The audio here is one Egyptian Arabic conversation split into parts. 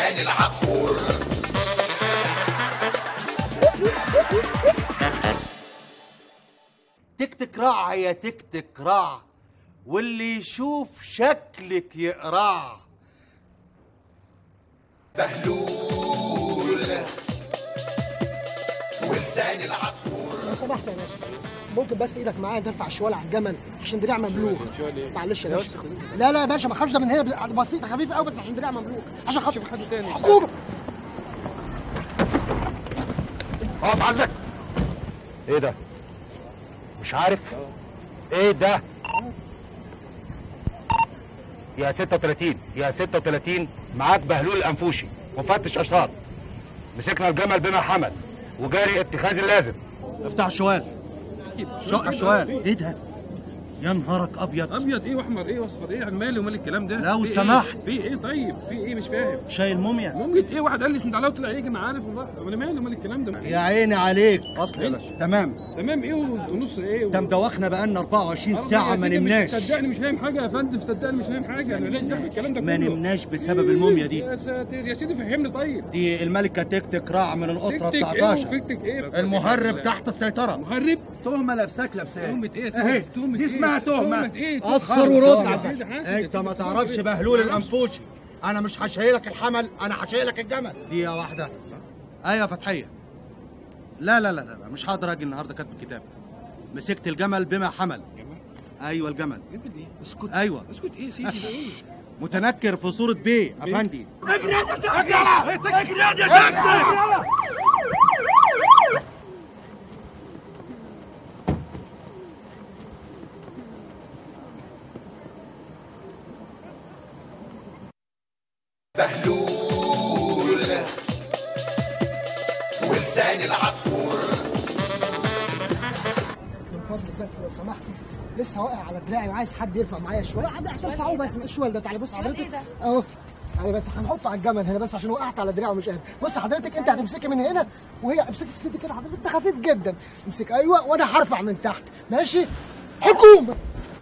ولسان العصفور تكتك راع يا تكتك راع واللي يشوف شكلك يقرع بهلول ولسان العصفور لو سمحت يا باشا ممكن بس ايدك معايا ترفع شوال على الجمل عشان دراع مملوك معلش يا باشا لا لا يا باشا ما تخافش ده من هنا بسيطه خفيفه قوي بس عشان دراع مملوك عشان خاطر حاجه تاني حكومه اقف عندك ايه ده مش عارف ايه ده يا 36 يا 36 معاك بهلول الانفوشي مفتش اشرار مسكنا الجمل بما حمل وجاري اتخاذ اللازم افتح الشوال شق الشوال ايه ده يا نهارك ابيض ابيض ايه واحمر ايه واصفر ايه انا مالي ومال الكلام ده لو في إيه؟ سمحت. في ايه طيب في ايه مش فاهم شايل موميا ممكن ايه واحد قال لي سند عليا وطلع يجي انا عارف والله طب انا مالي ومال الكلام ده يا عيني عليك اصل يا باشا تمام تمام ايه ونص ايه ده مدوخنا بقالنا 24 أربعة ساعه يا ما سيدي مش- نمناش صدقني مش فاهم حاجه يا فندم صدقني مش فاهم حاجه انا ليش دخل الكلام ده ما كله نمناش بسبب الموميا دي يا ساتر يا سيدي فهمني طيب دي الملكه تكتك راع من الاسره تكتك ايه 19 وفكتك ايه المهرب تحت السيطره مهرب تهمه لابساك لابساك تهمة ايه يا سيدي اهي تهمة دي إيه؟ اسمها تهمه تهمة ايه قصر ورد يا سيدي حاسب يا انت سيدي. ما تعرفش بهلول الانفوشي انا مش هشيلك الحمل انا هشيلك الجمل دقيقه واحده ايوه فتحيه لا لا لا لا مش هقدر اجي النهارده كاتب الكتاب مسكت الجمل بما حمل ايوه الجمل جنب ايه اسكت ايوه اسكت ايه يا سيدي ده ايه متنكر في صوره بيه افندي بهلول ولسان العصفور من فضلك بس لو سمحتي لسه واقع على دراعي وعايز حد يرفع معايا شويه حد هترفعوه بس الشوال ده تعالى بص حضرتك اهو تعالى بس هنحطه على الجمل هنا بس عشان وقعت على دراعي ومش قادر بص حضرتك انت هتمسكي من هنا وهي امسكي السليب كده حضرتك ده خفيف جدا امسك ايوه وانا هرفع من تحت ماشي حكومه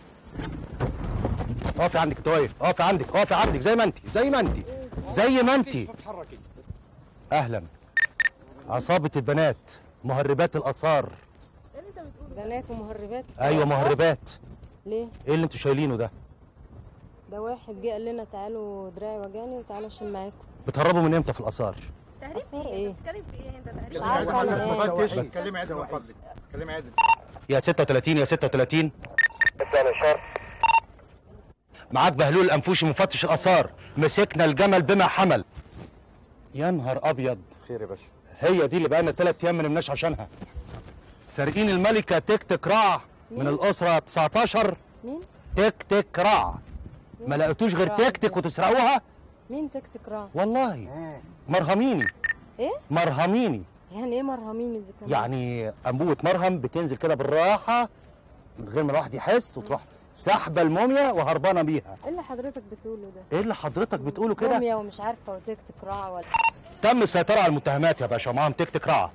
اقفي عندك انت واقف اقفي عندك اقفي عندك زي ما انت زي ما انت زي ما انت اهلا عصابه البنات مهربات الاثار بنات ومهربات ايوه مهربات ليه؟ ايه اللي انتوا شايلينه ده ده واحد جه قال لنا تعالوا دراعي وجعني وتعالوا اشيل معاكم بتهربوا من امتى في الاثار اثار ايه؟ بتتكلم في ايه انت تقريبا مش عارفه انا ايه كلمي عدل من فضلك كلمي عدل يا 36 يا 36 معاك بهلول الانفوشي مفتش الاثار مسكنا الجمل بما حمل يا نهار ابيض خير يا باشا هي دي اللي بقالنا ثلاث ايام ما نمناش عشانها سارقين الملكه تك تك رع من الاسره 19 مين؟ تك تك رع ما لقيتوش غير تك تك وتسرقوها مين تكتك راح؟ والله مرهميني ايه؟ مرهميني يعني ايه مرهمين دي كمان؟ يعني انبوبه مرهم بتنزل كده بالراحه من غير ما الواحد يحس وتروح سحبه الموميا وهربانه بيها ايه اللي حضرتك بتقوله ده؟ ايه اللي حضرتك بتقوله كده روميا ومش عارفه وتكتك راح ولا تم السيطره على المتهمات يا باشا معاهم تك تك رع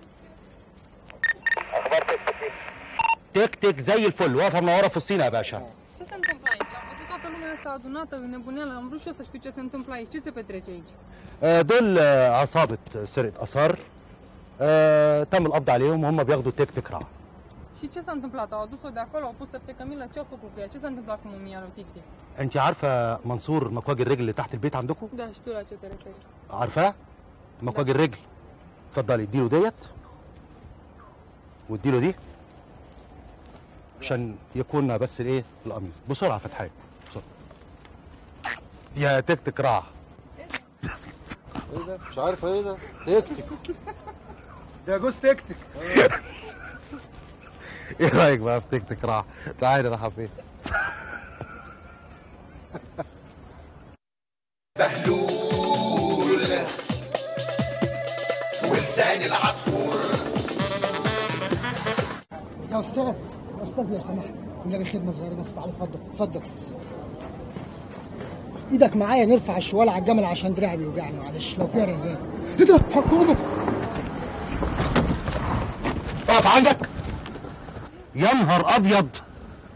تك تك زي الفل واقفه منوره في وسطينا يا باشا Ce se întâmplă aici? Am văzut toată lumea asta adunată, nebuneală. Am vrut și eu să știu ce se întâmplă aici. Ce se petrece aici? آه، دول آه، عصابه سرقه اثار آه، تم القبض عليهم وهم بياخدوا تك تك رع Și ce s-a întâmplat? Au adus-o de acolo, au pus-o pe Camila. Ce au făcut cu ea? Ce s-a întâmplat cu mumia lui Tic-Tic? انت عارفه منصور مكواج الرجل اللي تحت البيت عندكم Da, știu la ce te referi. عارفاه مكواج الرجل اتفضلي اديله ديت واديله دي عشان يكون بس الايه القميص بسرعه فتحيه بسرعه يا تك تك راح ايه ده مش عارف ايه ده تكتك ده جوز تكتك ايه رايك بقى في تك تك راح تعالي راح فين بهلول ولسان العصفور يا استاذ يا استاذ لو سمحت والنبي خدمه صغيره بس تعالى اتفضل اتفضل ايدك معايا نرفع الشوال على الجمل عشان دراعي بيوجعني معلش لو فيها رزاق ايه ده حكومه اقف عندك يا نهار ابيض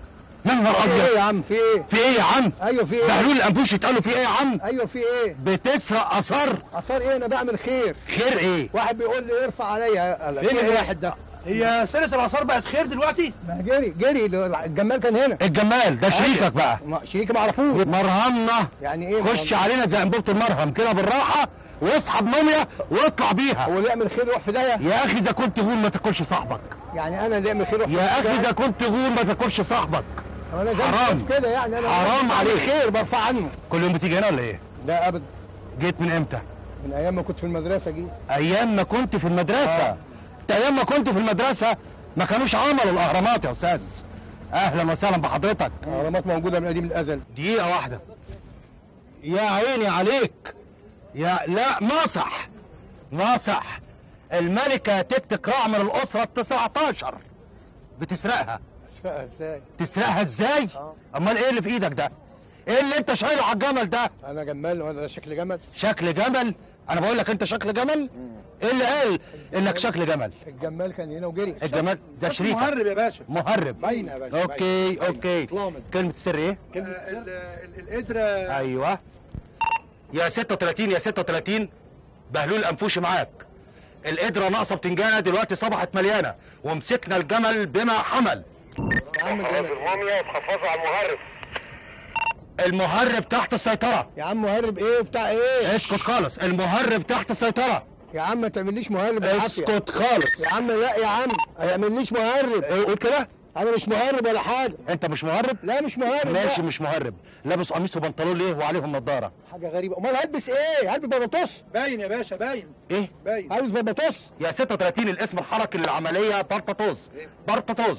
يا نهار في ايه ابيض يا عم في ايه في ايه يا عم ايوه في ايه بهلول الانبوش اتقالوا في ايه يا عم ايوه في ايه بتسرق اثار اثار ايه انا بعمل خير خير ايه واحد بيقول لي ارفع عليا قال- فين في إيه؟ الواحد ده هي سيره الاثار بقت خير دلوقتي ما جري جري الجمال كان هنا الجمال ده شريكك بقى ما- شريكي ما اعرفوش مرهمنا يعني ايه خش علينا زي انبوبه المرهم كده بالراحه واسحب موميا واطلع بيها هو اللي يعمل خير يروح في داهيه يا اخي اذا كنت غول ما تاكلش صاحبك يعني انا اللي يعمل خير يروح في يا اخي داهية؟ اذا كنت غول ما تاكلش صاحبك طب انا زي حرام. في كده يعني انا حرام بعمل عليك. خير برفع عنه كل يوم بتيجي هنا ولا ايه لا ابدا جيت من امتى من ايام ما كنت في المدرسه جيت ايام ما كنت في المدرسه آه. انت ايام ما كنت في المدرسه ما كانوش عملوا الاهرامات يا استاذ اهلا وسهلا بحضرتك اهرامات موجوده من قديم الازل دقيقه واحده يا عيني عليك يا لا ناصح ناصح الملكه تكتك رع من الاسره ال 19 بتسرقها اسرقها ازاي تسرقها ازاي امال ايه اللي في ايدك ده ايه اللي انت شايله على الجمل ده انا جمال وانا شكل جمل شكل جمل انا بقول لك انت شكل جمل ايه اللي قال انك شكل جمل الجمال كان هنا وجري الجمال ده شريكك مهرب يا باشا مهرب باينه يا باشا اوكي باينة. اوكي اطلامد. كلمة السر ايه؟ القدره ايوه يا 36 يا 36 بهلول انفوشي معاك القدرة ناقصة بتنجانة دلوقتي صبحت مليانة ومسكنا الجمل بما حمل يا عم الجمل الموميا وتحفظوا على المهرب المهرب تحت السيطرة يا عم مهرب ايه وبتاع ايه اسكت خالص المهرب تحت السيطرة يا عم ما تعمليش مهرب بالعافيه اسكت خالص يا عم لا يا عم ما تعمليش مهرب ايه قول كده انا مش مهرب ولا حاجه انت مش مهرب لا مش مهرب ماشي لا. مش مهرب لابس قميص وبنطلون ليه وعليهم نظارة حاجه غريبه امال هلبس ايه هلبس بلبطوس باين يا باشا باين ايه باين هلبس بلبطوس يا 36 الاسم الحركي للعملية بارتاتوز بارتاتوز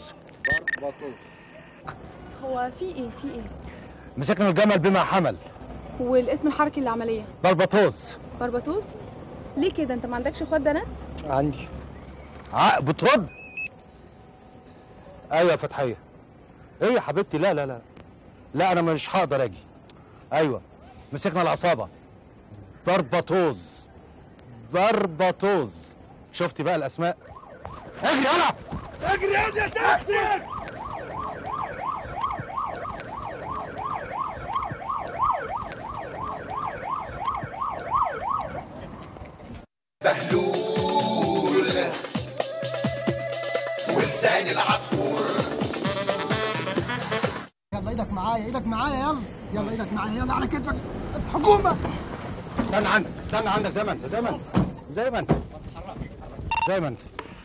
هو في ايه في ايه مسكنا الجمل بما حمل والاسم الحركي للعمليه بلبطوز بربطوس ليه كده انت ما عندكش اخوات بنات عندي ع- بترد ايوه يا فتحيه ايه يا حبيبتي لا لا لا لا انا مش هقدر اجي ايوه مسكنا العصابه بربطوز بربطوز شفتي بقى الاسماء اجري يلا بهلول ولسان العصفور يلا ايدك معايا ايدك معايا يلا يلا ايدك معايا يلا على كتفك حكومه استنى عندك استنى عندك زي ما انت زي ما انت زي ما انت زي ما انت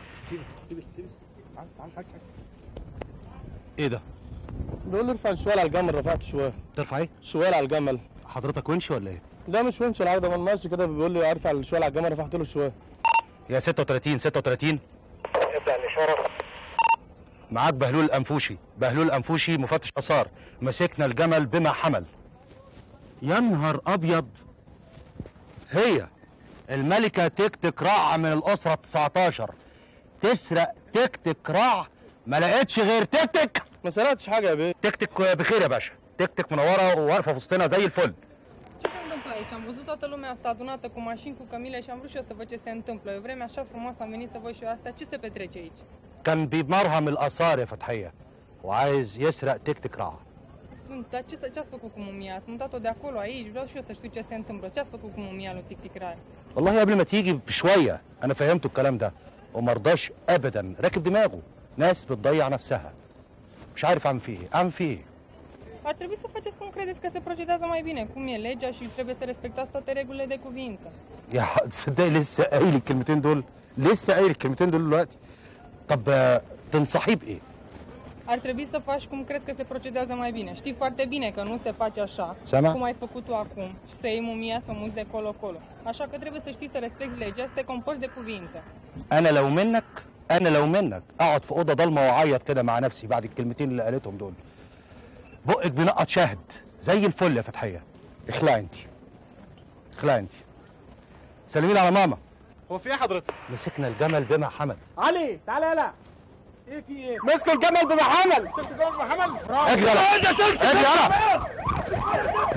ايه ده بيقول لي ارفع الشوال على الجمل رفعت شوال ترفع ايه شوال على الجمل حضرتك ونش ولا ايه ده مش ونش العرض ما ماشي كده بيقول لي ارفع الشوال على الجمل رفعت له الشوال يا 36 36 ابدأ الإشارة معاك بهلول الانفوشي بهلول الانفوشي مفتش اثار مسكنا الجمل بما حمل يا نهار ابيض هي الملكه تكتك رع من الاسره 19 تسرق تكتك رع ما لقيتش غير تكتك ما سرقتش حاجه يا بيه تكتك بخير يا باشا تكتك منوره وواقفه في وسطنا زي الفل Ce se întâmplă aici? Am văzut toată lumea asta adunată cu mașini, cu cămile și am vrut și eu să văd ce se întâmplă. E o vreme așa frumoasă, am venit să văd și eu asta. Ce se petrece aici? كان بمرهم الاثار يا فتحيه وعايز يسرق تكتك رع Nu, dar ce, să- ce ați făcut cu mumia? Ați mutat-o de acolo, aici? Vreau și eu să știu ce se întâmplă. Ce ați făcut cu mumia lui Tic Tic Rai? والله قبل ما تيجي بشويه انا فهمته الكلام ده وما رضاش ابدا راكب دماغه ناس بتضيع نفسها مش عارف اعمل فيه ايه اعمل فيه ايه Ar trebui să faceți cum credeți că se procedează mai bine, cum e legea și trebuie să respectați toate regulile de cuvință. يا ح- تصدقي لسه قايل الكلمتين دول لسه قايل الكلمتين دول دلوقتي طب آه، تنصحيه بايه Ar trebui să faci cum crezi că se procedează mai bine. Știi foarte bine că nu se face așa, Seama? cum ai făcut tu acum, și să iei mumia să muți de colo-colo. Așa că trebuie să știi să respecti legea, să te comporți de cuvință. انا لو منك انا لو منك اقعد في اوضه ضلمه واعيط كده مع نفسي بعد الكلمتين اللي قالتهم دول بقك بينقط شهد زي الفل يا فتحيه اخلعي انت اخلعي انت سلمي لي على ماما هو في ايه حضرتك؟ مسكنا الجمل بما حمل علي تعالى يلا ايه في ايه؟ مسكوا الجمل بما حمل سبت جوه محمد اجري يلا اجري يلا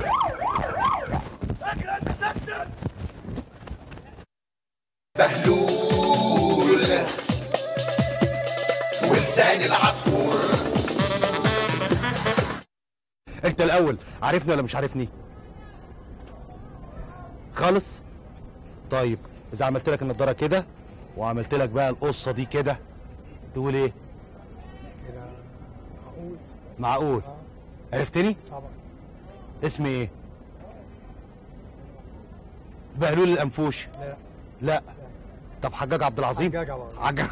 بهلول ولسان العصفور الاول عارفني ولا مش عارفني خالص طيب اذا عملت لك النضاره كده وعملت لك بقى القصه دي كده تقول ايه معقول معقول عرفتني طبعا اسمي ايه بهلول الانفوشي لا لا طب حجاج عبد العظيم حجاج عبد العظيم. حجاج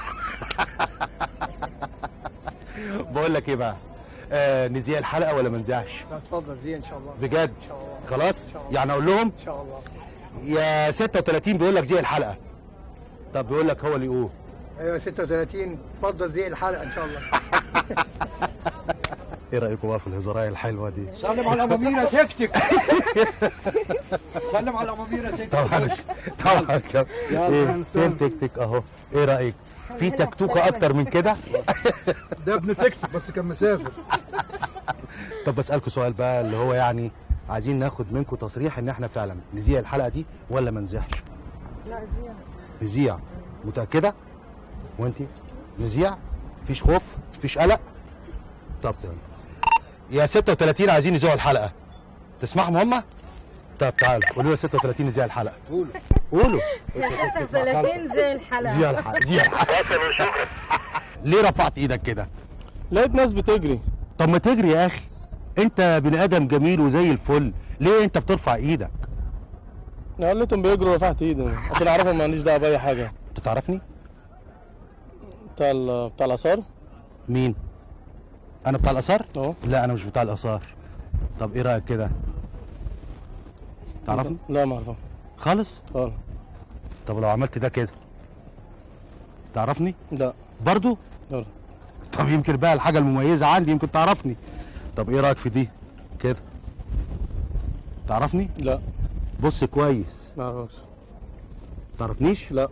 بقول لك ايه بقى آه نذيع الحلقه ولا ما نذيعش لا اتفضل زي ان شاء الله بجد ان شاء الله خلاص إن شاء الله. يعني اقول لهم ان شاء الله يا 36 بيقول لك زي الحلقه طب بيقول لك هو اللي يقول ايوه 36 اتفضل زي الحلقه ان شاء الله ايه رايكم بقى في الهزاريه الحلوه دي سلم على مميرة تكتك سلم على مميرة تكتك طبعا طبعا كم- ايه فين تك تك اهو ايه رايك في تكتوكه اكتر من كده ده ابن تكتك بس كان مسافر طب بسالكم سؤال بقى اللي هو يعني عايزين ناخد منكم تصريح ان احنا فعلا نذيع الحلقه دي ولا ما نذيعش لا زي نذيع متاكده وانت نذيع مفيش خوف مفيش قلق طب تمام يا 36 عايزين يذيعوا الحلقه تسمعهم هم طب تعالوا قولوا يا 36 نذيع الحلقه قولوا قولوا يا 36 زي الحلقة ذيع الحلقه ذيع الحلقه ليه رفعت ايدك كده لقيت ناس بتجري طب ما تجري يا اخي انت بني ادم جميل وزي الفل ليه انت بترفع ايدك لقيتهم بيجروا رفعت ايدي عشان اعرفهم ماليش دعوه باي حاجه انت تعرفني بتاع ال- بتاع الاثار مين انا بتاع الاثار اه لا انا مش بتاع الاثار طب ايه رايك كده تعرفني لا ما اعرفهم خالص اه طب لو عملت ده كده تعرفني لا برضو لا طب يمكن بقى الحاجه المميزه عندي يمكن تعرفني طب ايه رايك في دي كده تعرفني لا بص كويس ما اعرفكش تعرفنيش لا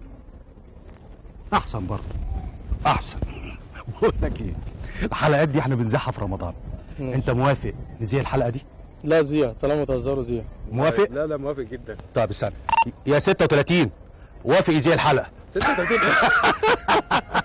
احسن برضه احسن بقول لك ايه الحلقات دي احنا بنذاعها في رمضان ماشي. انت موافق نذيع الحلقه دي لا زيع طالما تهزروا زيع موافق لا لا موافق جدا طب استنى يا 36 وافق يذيع الحلقه 36